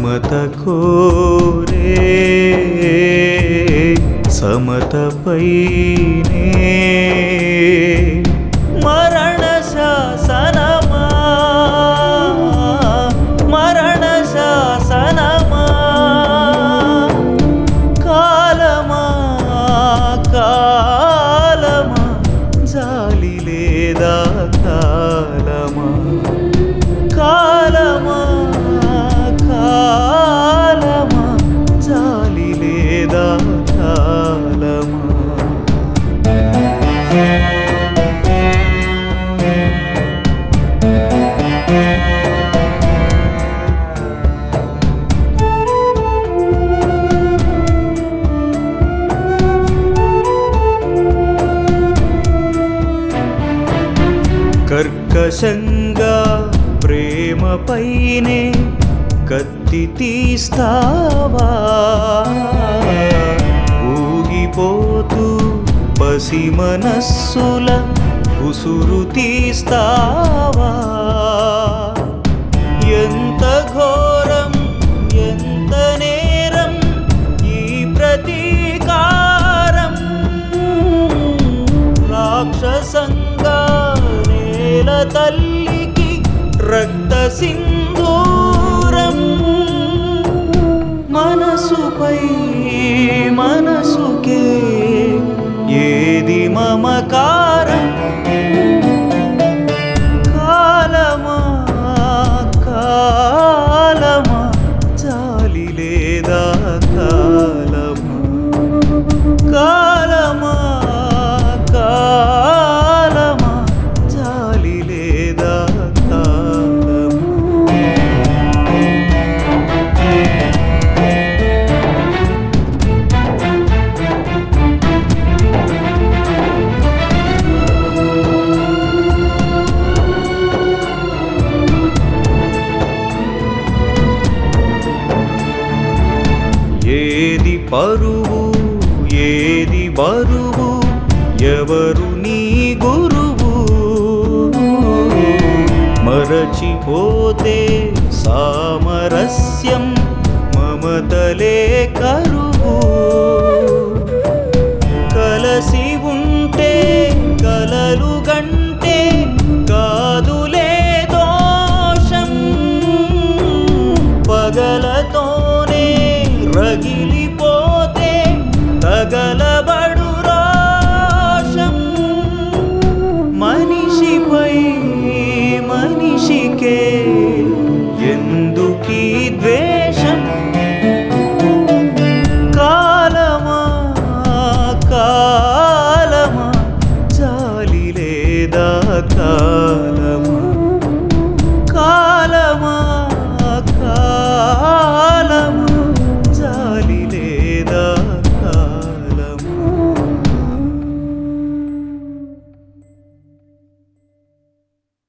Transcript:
మమత కోరే సమతపైనే మరణ శాసనమా మరణ శాసనమా కాలమా కాలమా జాలి లేదా కాలమా కాలమా కాలమా జాలి లేదా కాలమా కర్కశంగా ప్రేమపైనే కత్తి తీస్తావా ఊగిపోతూ పసి మనస్సుల ఉసురు తీస్తావా ఎంత ఘోరం ఎంత నేరం ఈ ప్రతీకారం రాక్షసంగా నేల తల్లికి రక్త సింధూరం మనసుపై మనసుకే ఏది మమకారం కాలమా కాలమా జాలి లేదా కాలమా కాలమా కాలమా జాలి లేదా కాలమా ఏది పరువు ఏది బరువు ఎవరు నీ గురువు మరచిపోతే సామరస్యం మమతలే కరువు కలసి ఉంటే కలలు గంటే కాదులే దోషం పగలతోనే రగిలిపోతే తగలబడు రోషం మనిషిపై మనిషికే ఎందుకీ ద్వేషం